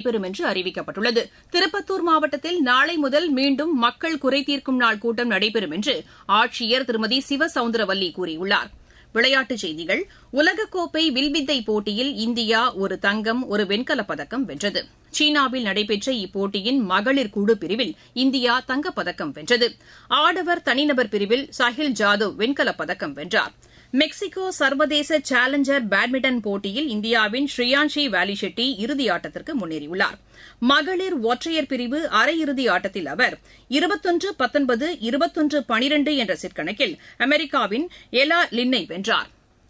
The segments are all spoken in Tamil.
நடைபெறும் என்று அறிவிக்கப்பட்டுள்ளது திருப்பத்தூர் மாவட்டத்தில் நாளை முதல் மீண்டும் மக்கள் குறைதீர்க்கும் நாள் கூட்டம் நடைபெறும் என்று ஆட்சியர் திருமதி சிவசவுந்தரவல்லி கூறியுள்ளார் விளையாட்டுச் செய்திகள் உலகக்கோப்பை வில்வித்தை போட்டியில் இந்தியா ஒரு தங்கம் ஒரு வெண்கலப் பதக்கம் வென்றது சீனாவில் நடைபெற்ற இப்போட்டியின் மகளிர் குழு பிரிவில் இந்தியா தங்கப்பதக்கம் வென்றது ஆடவர் தனிநபர் பிரிவில் சாஹில் ஜாதவ் வெண்கலப் பதக்கம் வென்றார் மெக்சிகோ சர்வதேச சேலஞ்சர் பேட்மிண்டன் போட்டியில் இந்தியாவின் ஸ்ரீயான்ஷி வேலிஷெட்டி இறுதியாட்டத்திற்கு முன்னேறியுள்ளார் மகளிர் ஒற்றையர் பிரிவு அரையிறுதி ஆட்டத்தில் அவர் இருபத்தொன்று பத்தொன்பது இருபத்தொன்று பனிரெண்டு என்ற செட் கணக்கில் அமெரிக்காவின் எலா லின்னை வென்றார்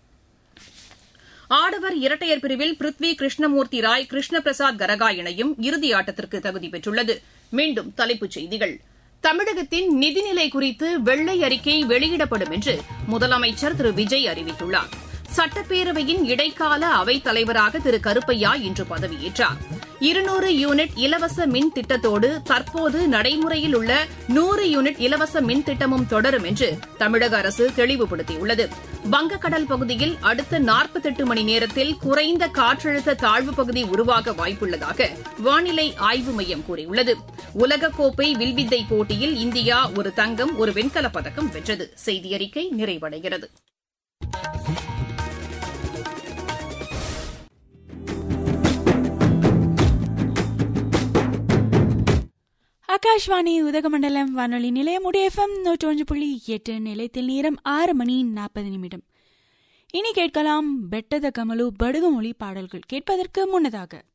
ஆடவர் இரட்டையர் பிரிவில் பிருத்வி கிருஷ்ணமூர்த்தி ராய் கிருஷ்ண பிரசாத் கரகா இணையும் இறுதியாட்டத்திற்கு தகுதி பெற்றுள்ளது மீண்டும் தலைப்புச் செய்திகள் தமிழகத்தின் நிதிநிலை குறித்து வெள்ளை அறிக்கை வெளியிடப்படும் என்று முதலமைச்சர் திரு விஜய் அறிவித்துள்ளார் சட்டப்பேரவையின் இடைக்கால அவைத் தலைவராக திரு கருப்பையா இன்று பதவியேற்றார் இருநூறு யூனிட் இலவச மின் திட்டத்தோடு தற்போது நடைமுறையில் உள்ள நூறு யூனிட் இலவச மின் திட்டமும் தொடரும் என்று தமிழக அரசு தெளிவுபடுத்தியுள்ளது வங்கக்கடல் பகுதியில் அடுத்த நாற்பத்தெட்டு மணி நேரத்தில் குறைந்த காற்றழுத்த தாழ்வுப் பகுதி உருவாக வாய்ப்புள்ளதாக வானிலை ஆய்வு மையம் கூறியுள்ளது உலகக்கோப்பை வில்வித்தை போட்டியில் இந்தியா ஒரு தங்கம் ஒரு வெண்கலப் பதக்கம் வென்றது செய்தியறிக்கை நிறைவடைகிறது ஆகாஷ்வாணி உதகமண்டலம் வானொலி நிலையம் எஃப்எம் நூற்றொன்று புள்ளி எட்டு நிலையத்தில் நேரம் ஆறு மணி நாற்பது நிமிடம் இனி கேட்கலாம் பெட்டத கமலு படுகுமொழி பாடல்கள் கேட்பதற்கு முன்னதாக